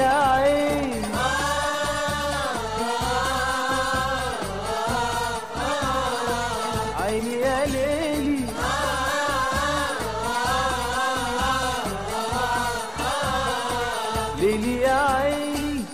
يا عين عيني يا ليلي ليلي يا عيني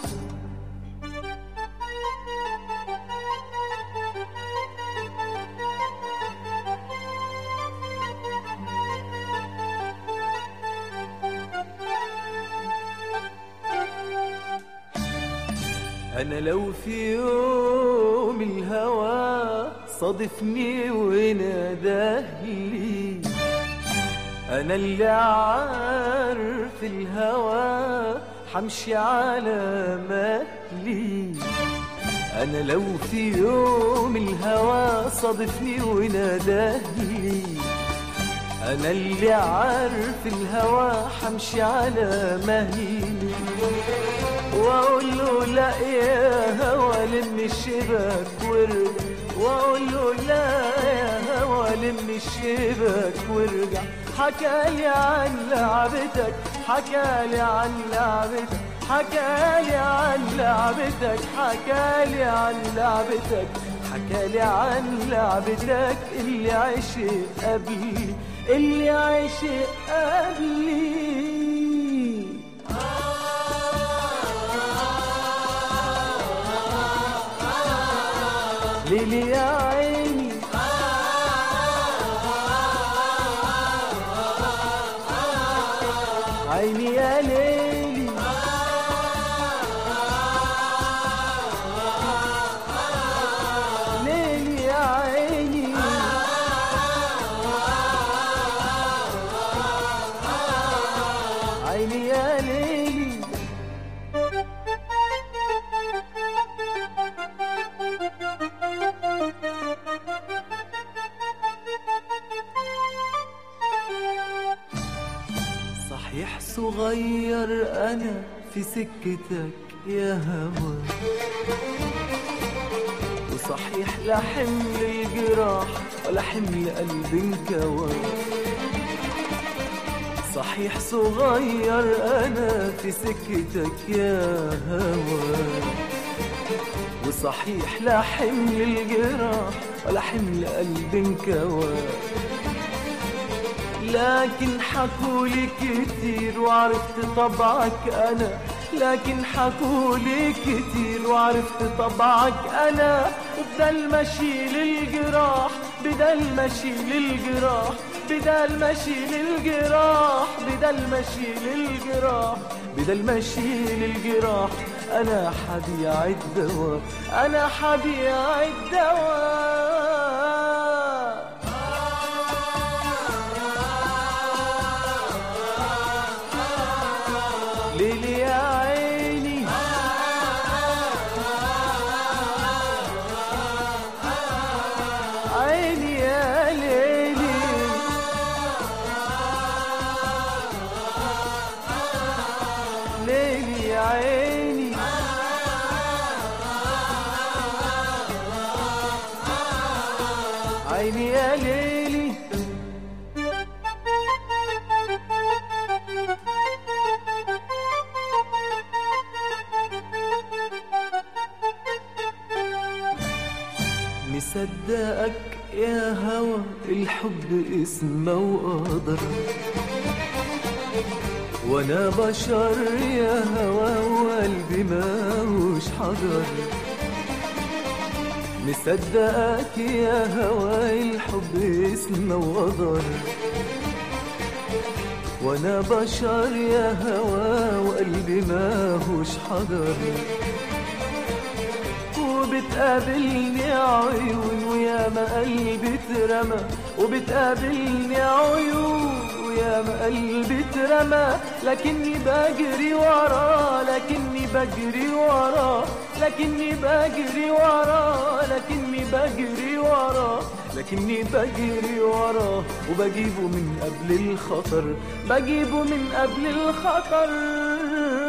أنا لو في يوم الهوى صادفني وناداه لي أنا اللي عارف الهوى حمشي على مهلي أنا لو في يوم الهوى صادفني وناداه لي أنا اللي عارف الهوى حمشي على مهلي واقول له لا يا هوى لم الشباك وارجع واقول له لا يا هوى لم الشباك وارجع حكالي عن لعبتك حكالي عن لعبتك حكالي عن لعبتك حكالي عن لعبتك حكالي عن لعبتك اللي عشق قبلي اللي عشق قبلي ليلي يا عيني عيني يا ليلي ليلي يا عيني عيني يا ليلي صحيح صغير أنا في سكتك يا هوى وصحيح لا حمل الجراح ولا حمل قلب انكوى صحيح صغير أنا في سكتك يا هوى وصحيح لا حمل الجراح ولا حمل قلب انكوى لكن حكولي كتير وعرفت طبعك انا لكن حكولي كتير وعرفت طبعك انا وبدل ما اشيل الجراح بدل ما اشيل الجراح بدل ما اشيل الجراح بدل ما اشيل الجراح بدل ما اشيل الجراح انا حبيع الدواء انا حبيع الدواء ليلي يا عيني عيني يا ليلي ليلي يا عيني عيني يا ليلي مصدقك يا هوى الحب اسمه وقدر وانا بشر يا هوى وقلبي ماهوش حجر مصدقك يا هوى الحب اسمه وقدر وانا بشر يا هوى وقلبي ماهوش حجر وبتقابلني عيون ويا ما قلبي اترمى وبتقابلني عيون ويا ما قلبي اترمى لكني بجري وراه لكني بجري وراه لكني بجري وراه لكني بجري وراه لكني بجري وراه وبجيبه من قبل الخطر بجيبه من قبل الخطر